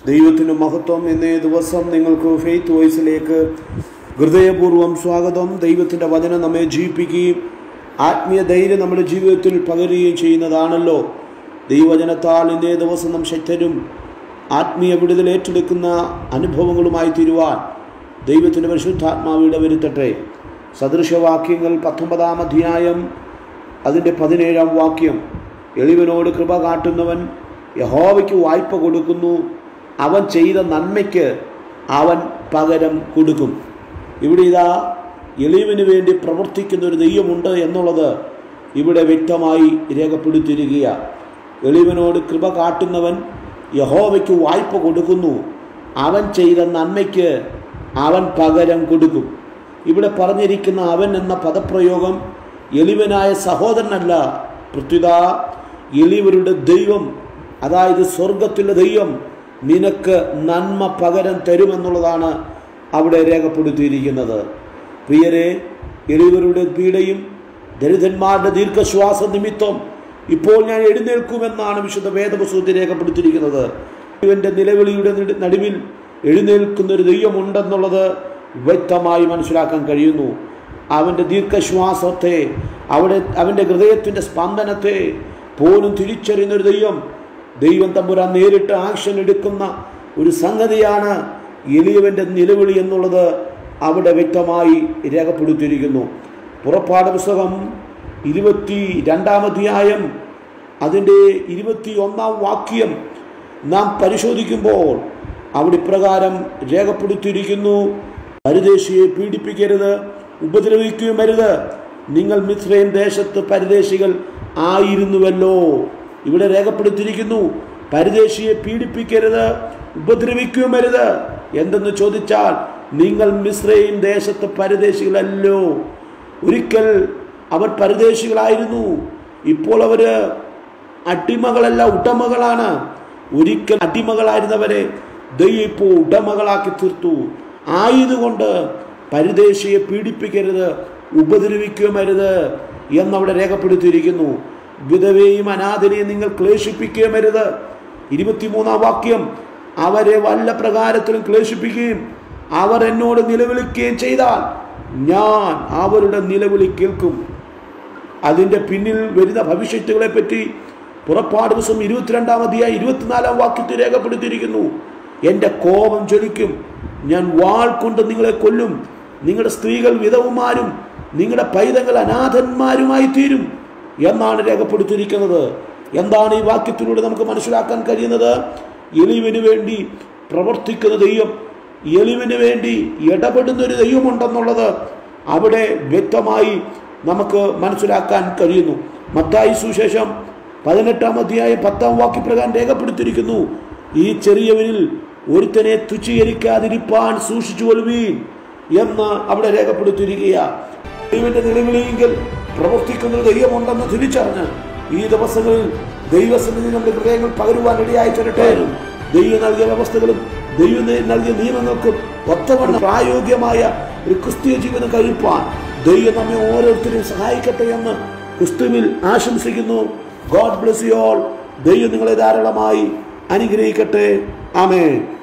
ദൈവത്തിന് മഹത്വം എന്നേ ദിവസം നിങ്ങൾക്ക് ഫെയ്ത്ത് വോയിസിലേക്ക് ഹൃദയപൂർവ്വം സ്വാഗതം ദൈവത്തിൻ്റെ വചനം നമ്മെ ജീവിപ്പിക്കുകയും ആത്മീയ ധൈര്യം നമ്മുടെ ജീവിതത്തിൽ പകരുകയും ചെയ്യുന്നതാണല്ലോ ദൈവവചനത്താൽ ഇന്നേ ദിവസം നാം ശക്തരും ആത്മീയ വിടുതൽ ഏറ്റെടുക്കുന്ന അനുഭവങ്ങളുമായി തീരുവാൻ ദൈവത്തിൻ്റെ പരിശുദ്ധാത്മാവ് ഇടവരുത്തട്ടെ സദൃശവാക്യങ്ങൾ പത്തൊമ്പതാം അധ്യായം അതിൻ്റെ പതിനേഴാം വാക്യം എളിവനോട് കൃപ കാട്ടുന്നവൻ യഹോവയ്ക്ക് വായ്പ കൊടുക്കുന്നു അവൻ ചെയ്ത നന്മയ്ക്ക് അവൻ പകരം കൊടുക്കും ഇവിടെ ഇതാ എളിവിന് വേണ്ടി പ്രവർത്തിക്കുന്ന ഒരു ദൈവമുണ്ട് എന്നുള്ളത് ഇവിടെ വ്യക്തമായി രേഖപ്പെടുത്തിയിരിക്കുക എളിവനോട് കൃപ കാട്ടുന്നവൻ യഹോവയ്ക്ക് വായ്പ കൊടുക്കുന്നു അവൻ ചെയ്ത നന്മയ്ക്ക് അവൻ പകരം കൊടുക്കും ഇവിടെ പറഞ്ഞിരിക്കുന്ന അവൻ എന്ന പദപ്രയോഗം എളിവനായ സഹോദരനല്ല പ്രത്യുത എളിവരുടെ ദൈവം അതായത് സ്വർഗത്തിലെ ദൈവം നിനക്ക് നന്മ പകരം തരുമെന്നുള്ളതാണ് അവിടെ രേഖപ്പെടുത്തിയിരിക്കുന്നത് പ്രിയരെ എളിവരുടെ പീഡയും ദരിദ്രന്മാരുടെ ദീർഘശ്വാസ നിമിത്തം ഇപ്പോൾ ഞാൻ എഴുന്നേൽക്കുമെന്നാണ് വിശുദ്ധ വേദപുസ്തകത്തിൽ രേഖപ്പെടുത്തിയിരിക്കുന്നത് ഇവന്റെ നിലവിളിയുടെ നെടു- നടുവിൽ എഴുന്നേൽക്കുന്ന ഒരു ദൈവമുണ്ടെന്നുള്ളത് വ്യക്തമായി മനസ്സിലാക്കാൻ കഴിയുന്നു അവൻ്റെ ദീർഘശ്വാസത്തെ അവിടെ അവൻ്റെ ഹൃദയത്തിൻ്റെ സ്പന്ദനത്തെ പോലും തിരിച്ചറിയുന്ന ഒരു ദൈവം ദൈവം തമ്പുരാൻ നേരിട്ട് ആക്ഷൻ എടുക്കുന്ന ഒരു സംഗതിയാണ് എളിയവൻ്റെ നിലവിളി എന്നുള്ളത് അവിടെ വ്യക്തമായി രേഖപ്പെടുത്തിയിരിക്കുന്നു പുറപ്പാട് പുസ്തകം ഇരുപത്തി രണ്ടാം അധ്യായം അതിൻ്റെ ഇരുപത്തി ഒന്നാം വാക്യം നാം പരിശോധിക്കുമ്പോൾ അവിടെ ഇപ്രകാരം രേഖപ്പെടുത്തിയിരിക്കുന്നു പരദേശിയെ പീഡിപ്പിക്കരുത് ഉപദ്രവിക്കുകയും അരുത് നിങ്ങൾ മിശ്രയും ദേശത്ത് പരദേശികൾ ആയിരുന്നുവല്ലോ ഇവിടെ രേഖപ്പെടുത്തിയിരിക്കുന്നു പരദേശിയെ പീഡിപ്പിക്കരുത് ഉപദ്രവിക്കുകയും അരുത് എന്തെന്ന് ചോദിച്ചാൽ നിങ്ങൾ മിശ്രയും ദേശത്ത് പരദേശികളല്ലോ ഒരിക്കൽ അവർ പരദേശികളായിരുന്നു ഇപ്പോൾ അവര് അടിമകളല്ല ഉടമകളാണ് ഒരിക്കൽ അടിമകളായിരുന്നവരെ ദൈവം ഇപ്പോൾ ഉടമകളാക്കി തീർത്തു ആയതുകൊണ്ട് പരദേശിയെ പീഡിപ്പിക്കരുത് ഉപദ്രവിക്കുകയുമരുത് എന്നവിടെ രേഖപ്പെടുത്തിയിരിക്കുന്നു വിധവയെയും അനാഥനെയും നിങ്ങൾ ക്ലേശിപ്പിക്കുകയുമരുത് ഇരുപത്തിമൂന്നാം വാക്യം അവരെ വല്ല പ്രകാരത്തിലും ക്ലേശിപ്പിക്കുകയും അവർ എന്നോട് നിലവിളിക്കുകയും ചെയ്താൽ ഞാൻ അവരുടെ നിലവിളി കേൾക്കും അതിൻ്റെ പിന്നിൽ വരുന്ന ഭവിഷ്യത്തുകളെ പറ്റി പുറപ്പാട് ദിവസം ഇരുപത്തിരണ്ടാം അധ്യായം ഇരുപത്തിനാലാം വാക്യത്തിൽ രേഖപ്പെടുത്തിയിരിക്കുന്നു എൻ്റെ കോപം ജ്വലിക്കും ഞാൻ വാൾ കൊണ്ട് നിങ്ങളെ കൊല്ലും നിങ്ങളുടെ സ്ത്രീകൾ വിധവുമാരും നിങ്ങളുടെ പൈതങ്ങൾ അനാഥന്മാരുമായി തീരും എന്നാണ് രേഖപ്പെടുത്തിയിരിക്കുന്നത് എന്താണ് ഈ വാക്യത്തിലൂടെ നമുക്ക് മനസ്സിലാക്കാൻ കഴിയുന്നത് എളിവിന് വേണ്ടി പ്രവർത്തിക്കുന്ന ദൈവം എളിവിന് വേണ്ടി ഇടപെടുന്ന ഒരു ദൈവമുണ്ടെന്നുള്ളത് അവിടെ വ്യക്തമായി നമുക്ക് മനസ്സിലാക്കാൻ കഴിയുന്നു മത്തായി സുശേഷം പതിനെട്ടാം അധ്യായം പത്താം വാക്യപ്രകാരം രേഖപ്പെടുത്തിയിരിക്കുന്നു ഈ ചെറിയവനിൽ ഒരുത്തനെ തുച്ഛീകരിക്കാതിരിപ്പാൻ സൂക്ഷിച്ചു കൊള്ളുവീൻ എന്ന് അവിടെ രേഖപ്പെടുത്തിയിരിക്കുക ദൈവന്റെ നിലവിളിയെങ്കിൽ പ്രവർത്തിക്കുന്ന ഒരു ദൈവമുണ്ടെന്ന് തിരിച്ചറിഞ്ഞ് ഈ ദിവസങ്ങളിൽ ദൈവസന്നിധി നമ്മുടെ ഹൃദയങ്ങൾ പകരുവാൻ ഇടയായി തരട്ടെ ദൈവം നൽകിയ വ്യവസ്ഥകളും ദൈവം നൽകിയ നിയമങ്ങൾക്കും ഒത്തവണ്ണം പ്രായോഗികമായ ഒരു ക്രിസ്തീയ ജീവിതം കഴിപ്പാൻ ദൈവം നമ്മെ ഓരോരുത്തരെയും സഹായിക്കട്ടെ എന്ന് ക്രിസ്തുവിൽ ആശംസിക്കുന്നു ഗോഡ് ബ്ലെസ് യു ഓൾ ദൈവം നിങ്ങളെ ധാരാളമായി അനുഗ്രഹിക്കട്ടെ ആമേൻ